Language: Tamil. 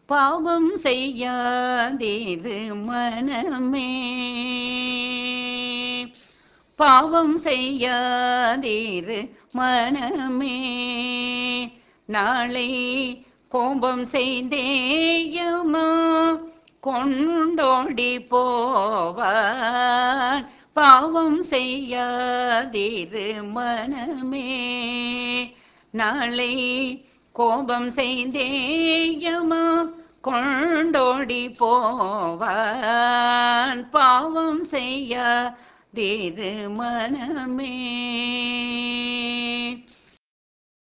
பாவம் செய்யாதிரு மனமே பாவம் செய்யாதிரு மனமே நாளை கோபம் செய்தேயமா கொண்டோடி போவான் பாவம் செய்யாதிரு மனமே நாளை கோபம் செய்தேயமா கொண்டோடி போவான் பாவம் செய்யாதிரு மனமே